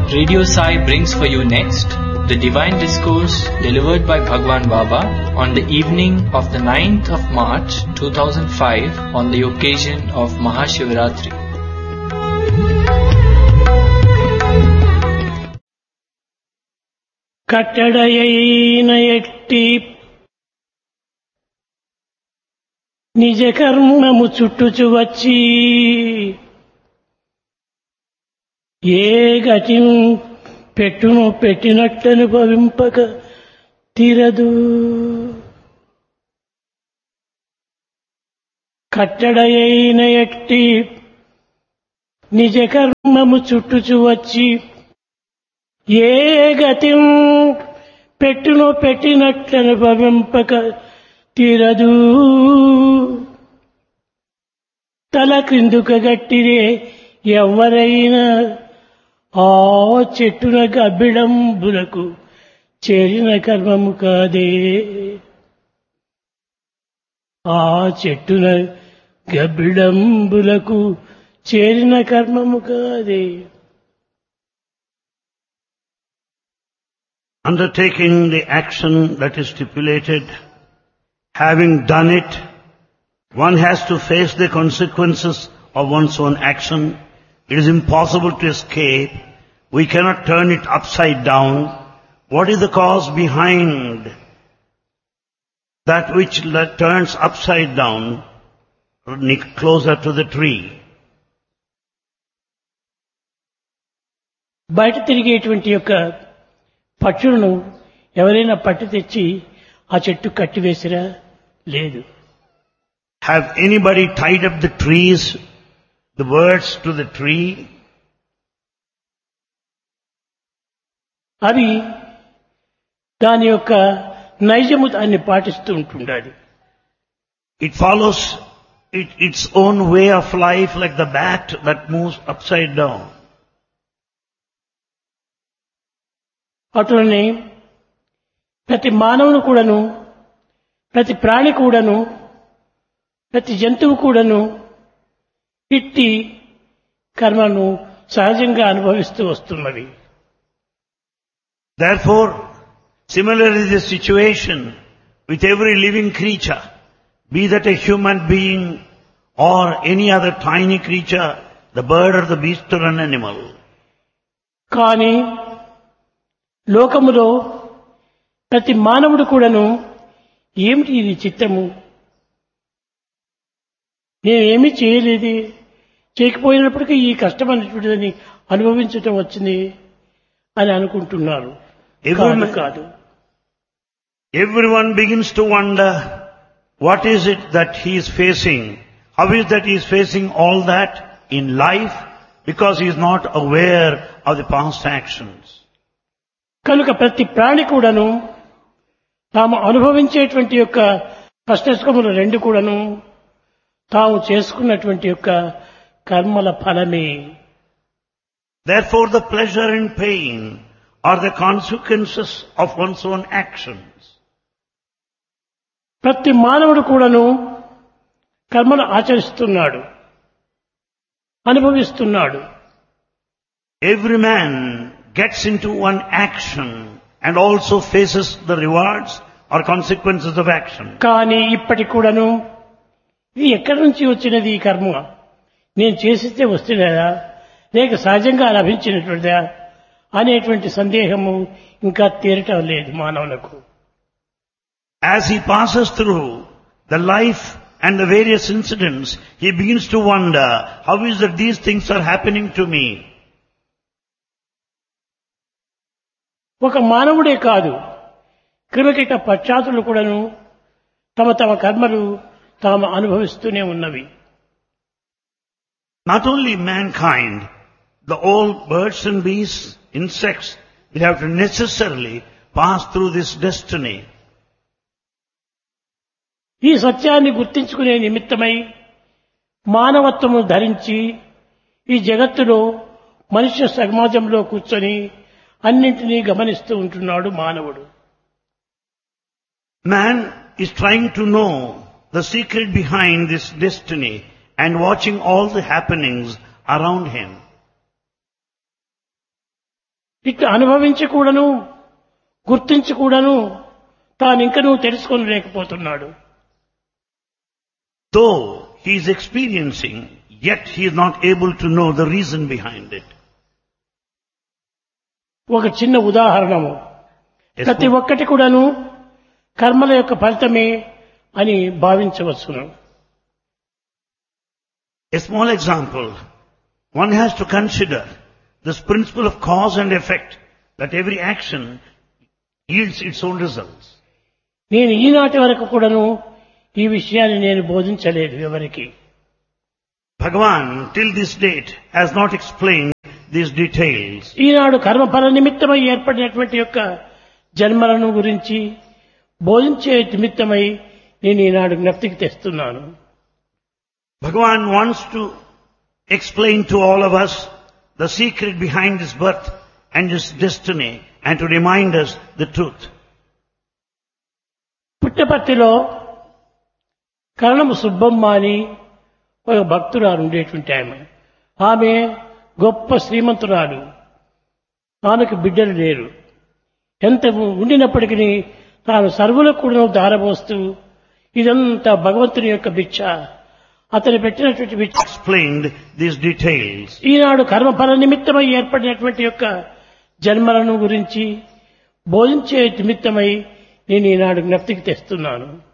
Radio Sai brings for you next the divine discourse delivered by Bhagwan Baba on the evening of the 9th of March 2005 on the occasion of Mahashivaratri. కట్టడయైన ఎట్టి నిజ కర్మము చుట్టుచు వచ్చి ఏ గతి పెట్టును పెట్టినట్టను భవింపక తీరదు కట్టడయైన ఎట్టి నిజ కర్మము చుట్టుచు వచ్చి ఏ గతి పెట్టును పెట్టినట్లను భవింపక తీరదు తల క్రిందుక గట్టిరే ఎవరైనా ఆ చెట్టున గబ్బిడంబులకు చేరిన కర్మము కాదే ఆ చెట్టున గబ్బిడంబులకు చేరిన కర్మము కాదే undertaking the action that is stipulated, having done it, one has to face the consequences of one's own action. It is impossible to escape. We cannot turn it upside down. What is the cause behind that which le- turns upside down closer to the tree? బయట తిరిగేటువంటి యొక్క పక్షులను ఎవరైనా పట్టి తెచ్చి ఆ చెట్టు కట్టివేసిరా లేదు Have anybody tied up the trees, the birds to the tree? అవి దాని యొక్క నైజము దాన్ని పాటిస్తూ ఉంటుండాలి It follows it, its own way of life like the bat that moves upside down. అటులనే ప్రతి మానవుని కూడాను ప్రతి ప్రాణి కూడాను ప్రతి జంతువు కూడాను ఇట్టి కర్మను సహజంగా అనుభవిస్తూ వస్తున్నవి Therefore, similarly the situation with every living creature, be that a human being or any other tiny creature, the bird or the beast or an animal. కానీ లోకములో ప్రతి మానవుడు కూడాను ఏమిటి ఇది చిత్తము నేనేమీ చేయలేదు చేయకపోయినప్పటికీ ఈ కష్టం అనేటువంటిదని అనుభవించటం వచ్చింది అని అనుకుంటున్నారు కాదు Everyone, కాదు everyone begins to wonder what is it that he is facing? How is that he is facing all that in life? Because he is not aware of the past actions. కనుక ప్రతి ప్రాణి కూడాను తాము అనుభవించేటువంటి యొక్క కష్టసుఖములు రెండు కూడాను తాము చేసుకున్నటువంటి యొక్క కర్మల ఫలమే Therefore the pleasure and pain are the consequences of one's own actions. ప్రతి మానవుడు కూడాను కర్మను ఆచరిస్తున్నాడు అనుభవిస్తున్నాడు Every man gets into one action and also faces the rewards or consequences of action. కానీ ఇప్పటి కూడాను ఇది ఎక్కడి నుంచి వచ్చినది ఈ కర్మ నేను చేసిస్తే వస్తున్నదా లేక సహజంగా లభించినటువంటిదా అనేటువంటి సందేహము ఇంకా తీరటం లేదు మానవులకు As he passes through the life and the various incidents, he begins to wonder, how is that these things are happening to me? ఒక మానవుడే కాదు క్రిమికీట పశ్చాత్తులు కూడాను తమ తమ కర్మలు తాము అనుభవిస్తూనే ఉన్నవి Not only mankind, the all birds and beasts, insects, will have to necessarily pass through this destiny. ఈ సత్యాన్ని గుర్తించుకునే నిమిత్తమై మానవత్వము ధరించి ఈ జగత్తులో మనుష్య సమాజంలో కూర్చొని అన్నింటినీ గమనిస్తూ ఉంటున్నాడు మానవుడు Man is trying to know the secret behind this destiny and watching all the happenings around him. ఇట్లా అనుభవించి కూడాను గుర్తించి కూడాను తాను ఇంక నువ్వు తెలుసుకొని లేకపోతున్నాడు Though he is experiencing, yet he is not able to know the reason behind it. ఒక చిన్న ఉదాహరణము A ప్రతి small- ఒక్కటి కూడాను కర్మల యొక్క ఫలితమే అని భావించవచ్చును A small example. One has to consider this principle of cause and effect, that every action yields its own results. నేను ఈనాటి వరకు కూడాను ఈ విషయాన్ని నేను బోధించలేదు ఎవరికి Bhagavan, till this date, has not explained these details. ఈనాడు కర్మఫల నిమిత్తమై ఏర్పడినటువంటి యొక్క జన్మలను గురించి బోధించే నిమిత్తమై నేను ఈనాడు జ్ఞప్తికి తెస్తున్నాను Bhagavan wants to explain to all of us the secret behind his birth and his destiny and to remind us the truth. పుట్టపర్తిలో కరణము సుబ్బమ్మ అని ఒక భక్తురాలు ఉండేటువంటి ఆమె ఆమె గొప్ప శ్రీమంతురాలు ఆమెకు బిడ్డలు లేరు ఎంత ఉండినప్పటికీ తాను సర్వులకు కూడా దారబోస్తూ ఇదంతా భగవంతుని యొక్క భిక్ష అతను పెట్టినటువంటి భిక్ష Explained these details. ఈనాడు కర్మఫల నిమిత్తమై ఏర్పడినటువంటి యొక్క జన్మలను గురించి బోధించే నిమిత్తమై నేను ఈనాడు జ్ఞప్తికి తెస్తున్నాను